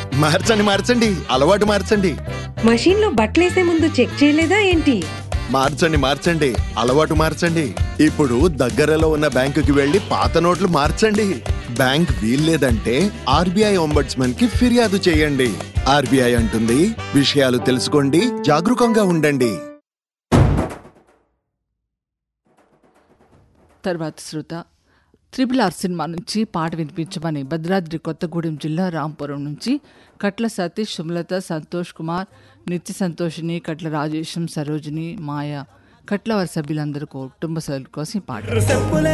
మార్చండి మార్చండి అలవాటు మార్చండి మషీన్ లో బట్టలేసే ముందు చెక్ చేయలేదా ఏంటి మార్చండి మార్చండి అలవాటు మార్చండి ఇప్పుడు దగ్గరలో ఉన్న బ్యాంకుకి వెళ్లి పాత నోట్లు మార్చండి బ్యాంక్ వీల్లేదంటే ఆర్బీఐ ఒంబడ్స్మన్ కి ఫిర్యాదు చేయండి ఆర్బీఐ అంటుంది విషయాలు తెలుసుకోండి జాగరూకంగా ఉండండి తర్వాత శ్రోత త్రిపుల్ ఆర్ సినిమా నుంచి పాట వినిపించమని భద్రాద్రి కొత్తగూడెం జిల్లా రాంపురం నుంచి కట్ల సతీష్ సుమలత సంతోష్ కుమార్ నిత్య సంతోషిని కట్ల రాజేశం సరోజిని మాయ కట్ల వారి సభ్యులందరూ కుటుంబ సభ్యుల కోసం ఈ పాట చెప్పులే